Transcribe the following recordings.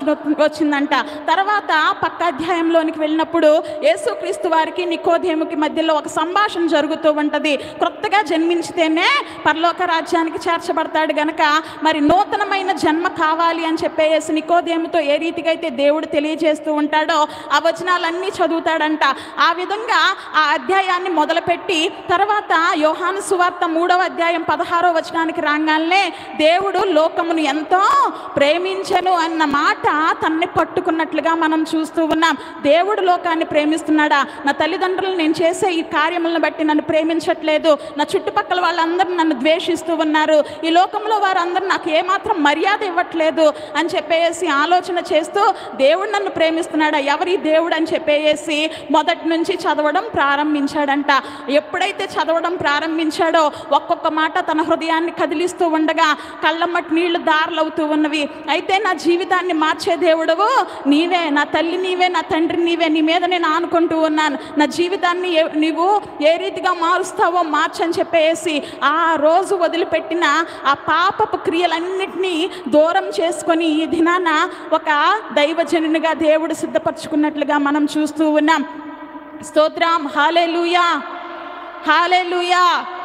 ఆలోచన వచ్చిందంట తర్వాత పక్క అధ్యాయంలోనికి వెళ్ళినప్పుడు యేసుక్రీస్తు వారికి నికోదేముకి మధ్యలో ఒక సంభాషణ జరుగుతూ ఉంటుంది క్రొత్తగా జన్మించితేనే పరలోక రాజ్యానికి చేర్చబడతాడు గనక మరి నూతనమైన జన్మ కావాలి అని చెప్పేసి నికోదేముతో ఏ రీతిగా అయితే దేవుడు తెలియజేస్తూ ఉంటాడో ఆ వచనాలన్నీ చదువుతాడంట ఆ విధంగా ఆ అధ్యాయాన్ని మొదలుపెట్టి తర్వాత యోహాను సువార్త మూడవ అధ్యాయం పదహారో వచనానికి రాగానే దేవుడు లోకమును ఎంతో ప్రేమించను అన్న మాట తన్ని పట్టుకున్నట్లుగా మనం చూస్తూ ఉన్నాం దేవుడు లోకాన్ని ప్రేమిస్తున్నాడా నా తల్లిదండ్రులు నేను చేసే ఈ కార్యములను బట్టి నన్ను ప్రేమించట్లేదు నా చుట్టుపక్కల వాళ్ళందరూ నన్ను ద్వేషిస్తూ ఉన్నారు ఈ లోకంలో వారందరూ నాకు ఏమాత్రం మర్యాద ఇవ్వట్లేదు అని చెప్పేసి ఆలోచన చేస్తూ దేవుడు నన్ను ప్రేమిస్తున్నాడా ఎవరి దేవుడు అని చెప్పేసి మొదటి నుంచి చదవడం ప్రారంభించాడంట ఎప్పుడైతే చదవడం ప్రారంభించాడో ఒక్కొక్క మాట తన హృదయాన్ని కదిలిస్తూ ఉండగా కళ్ళమ్మటి నీళ్లు దారులవుతూ ఉన్నవి అయితే నా జీవితాన్ని మార్చే దేవుడవు నీవే నా తల్లి నీవే నా తండ్రి నీవే నీ మీద నేను ఆనుకుంటూ ఉన్నాను నా జీవితాన్ని ఏ- నీవు ఏ రీతిగా మారుస్తావో మార్చని చెప్పేసి ఆ రోజు వదిలిపెట్టిన ఆ పాపపు క్రియలన్నిటినీ దూరం చేసుకొని ఈ దినాన ఒక దైవజనునిగా దేవుడు సిద్ధపరచుకున్నట్లుగా మనం చూస్తూ ఉన్నాం స్తోత్రం హాలేలుయా హాలేలుయా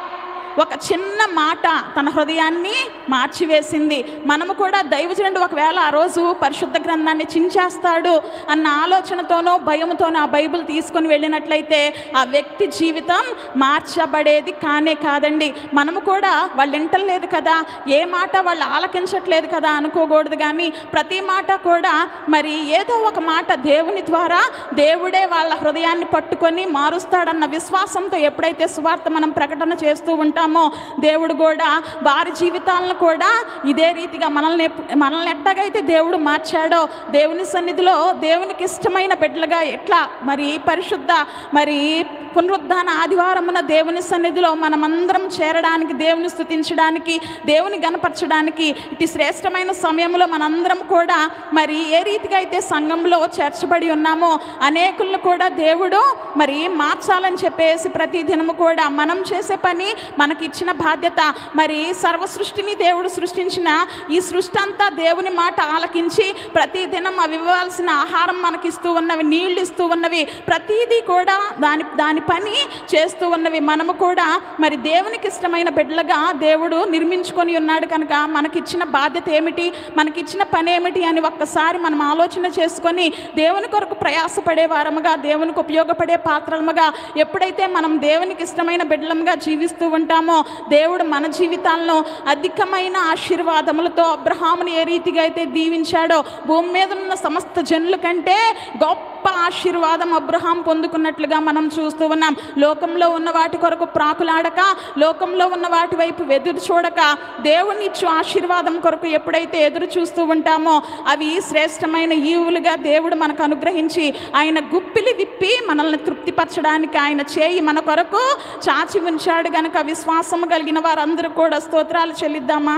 ఒక చిన్న మాట తన హృదయాన్ని మార్చివేసింది మనము కూడా దైవజనుడు ఒకవేళ ఆ రోజు పరిశుద్ధ గ్రంథాన్ని చించేస్తాడు అన్న ఆలోచనతోనో భయంతోనో ఆ బైబిల్ తీసుకొని వెళ్ళినట్లయితే ఆ వ్యక్తి జీవితం మార్చబడేది కానే కాదండి మనము కూడా వాళ్ళు వింటలేదు కదా ఏ మాట వాళ్ళు ఆలకించట్లేదు కదా అనుకోకూడదు కానీ ప్రతి మాట కూడా మరి ఏదో ఒక మాట దేవుని ద్వారా దేవుడే వాళ్ళ హృదయాన్ని పట్టుకొని మారుస్తాడన్న విశ్వాసంతో ఎప్పుడైతే సువార్త మనం ప్రకటన చేస్తూ ఉంటామో దేవుడు కూడా వారి జీవితాలను కూడా ఇదే రీతిగా మనల్ని ఎప్- మనల్ని ఎట్టగైతే దేవుడు మార్చాడో దేవుని సన్నిధిలో దేవునికి ఇష్టమైన బిడ్డలుగా ఎట్లా మరి పరిశుద్ధ మరి పునరుద్ధాన ఆదివారమున దేవుని సన్నిధిలో మనమందరం చేరడానికి దేవుని స్థుతించడానికి దేవుని గనపరచడానికి ఇటు శ్రేష్టమైన సమయంలో మనందరం కూడా మరి ఏ రీతిగా అయితే సంఘంలో చేర్చబడి ఉన్నామో అనేకులను కూడా దేవుడు మరి మార్చాలని చెప్పేసి ప్రతి దినము కూడా మనం చేసే పని మనకి ఇచ్చిన బాధ్యత మరి సర్వ సృష్టిని దేవుడు సృష్టించిన ఈ సృష్టి అంతా దేవుని మాట ఆలకించి ప్రతి దినం అవి ఇవ్వాల్సిన ఆహారం మనకి ఇస్తూ ఉన్నవి నీళ్లు ఇస్తూ ఉన్నవి ప్రతిదీ కూడా దాని దాని పని చేస్తూ ఉన్నవి మనము కూడా మరి దేవునికి ఇష్టమైన బిడ్డలుగా దేవుడు నిర్మించుకొని ఉన్నాడు కనుక మనకిచ్చిన బాధ్యత ఏమిటి మనకిచ్చిన పని ఏమిటి అని ఒక్కసారి మనం ఆలోచన చేసుకొని దేవుని కొరకు ప్రయాసపడే వారముగా దేవునికి ఉపయోగపడే పాత్రలుగా ఎప్పుడైతే మనం దేవునికి ఇష్టమైన బిడ్డలముగా జీవిస్తూ ఉంటామో దేవుడు మన జీవితాలను అధికమైన ఆశీర్వాదములతో అబ్రహాముని ఏ రీతిగా అయితే దీవించాడో భూమి మీద ఉన్న సమస్త జనుల కంటే గొప్ప ఆశీర్వాదం అబ్రహాం పొందుకున్నట్లుగా మనం చూస్తూ ఉన్నాం లోకంలో ఉన్న వాటి కొరకు ప్రాకులాడక లోకంలో ఉన్న వాటి వైపు ఎదురు చూడక దేవుని ఇచ్చు ఆశీర్వాదం కొరకు ఎప్పుడైతే ఎదురు చూస్తూ ఉంటామో అవి శ్రేష్టమైన ఈవులుగా దేవుడు మనకు అనుగ్రహించి ఆయన గుప్పిలి విప్పి మనల్ని తృప్తిపరచడానికి ఆయన చేయి మన కొరకు చాచి ఉంచాడు గనక విశ్వాసము కలిగిన వారందరూ కూడా స్తోత్రాలు చెల్లిద్దామా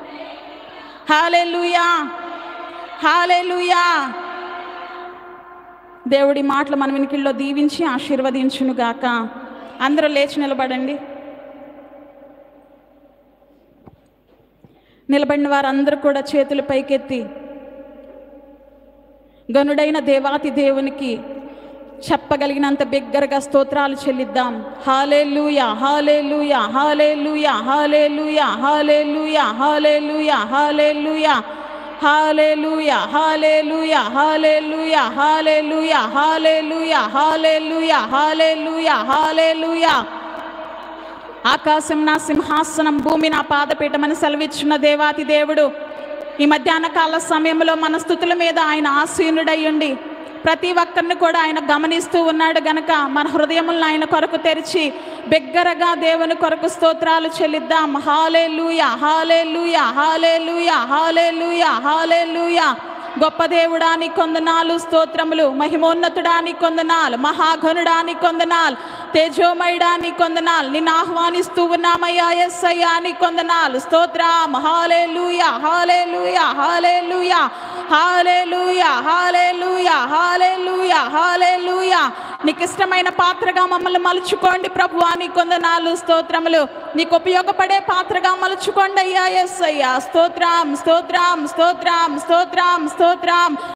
హాలెలుయా హాలెలుయా దేవుడి మాటలు మన వెనుకల్లో దీవించి ఆశీర్వదించునుగాక అందరూ లేచి నిలబడండి నిలబడిన వారందరూ కూడా చేతులు పైకెత్తి గనుడైన దేవాతి దేవునికి చెప్పగలిగినంత బిగ్గరగా స్తోత్రాలు చెల్లిద్దాం hallelujah hallelujah hallelujah hallelujah hallelujah hallelujah hallelujah hallelujah hallelujah hallelujah hallelujah hallelujah hallelujah hallelujah hallelujah ఆకాశం నా సింహాసనం భూమి నా పాదపీఠమని సెలవిచ్చున్న దేవాతి దేవుడు ఈ మధ్యాహ్న కాల సమయంలో మన స్థుతుల మీద ఆయన ఆసీనుడయ్యుండి ప్రతి ఒక్కరిని కూడా ఆయన గమనిస్తూ ఉన్నాడు గనక మన హృదయములను ఆయన కొరకు తెరిచి బిగ్గరగా దేవుని కొరకు స్తోత్రాలు చెల్లిద్దాం హాలే లూయా హాలే లూయా హాలే లూయా హాలే లూయా హాలే లూయా గొప్ప దేవుడాని కొందనాలు స్తోత్రములు మహిమోన్నతుడాని కొందనాలు మహాఘనుడాని కొందనాలు తేజోమయుడాని కొందనాలు నిన్ను ఆహ్వానిస్తూ ఉన్నామయ్యా ఎస్ అయ్యాని కొందనాలు స్తోత్రం hallelujah hallelujah hallelujah hallelujah hallelujah hallelujah hallelujah నీకు ఇష్టమైన పాత్రగా మమ్మల్ని మలుచుకోండి ప్రభు అని కొందనాలు స్తోత్రములు నీకు ఉపయోగపడే పాత్రగా మలుచుకోండి అయ్యా ఎస్ అయ్యా స్తోత్రం స్తోత్రం స్తోత్రం స్తోత్రం స్తోత్రం